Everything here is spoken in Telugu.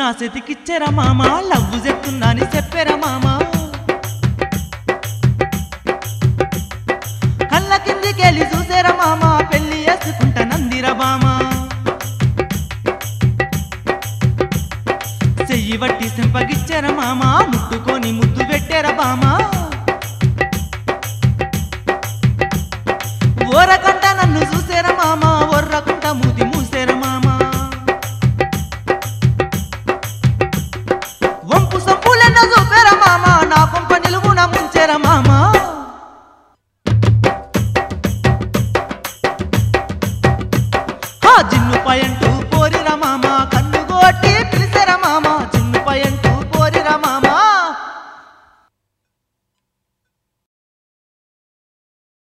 నా సెతికిచ్చెర మామ లవ్వు చెప్తున్నాని చెప్పెర మామ కళ్ళ కిందికెళ్ళి చూసేర మామ పెళ్లి చేసుకుంటా నందిర బామ చెయ్యి బట్టి సింపగిచ్చెర మామ ముట్టుకొని ముద్దు పెట్టెర బామ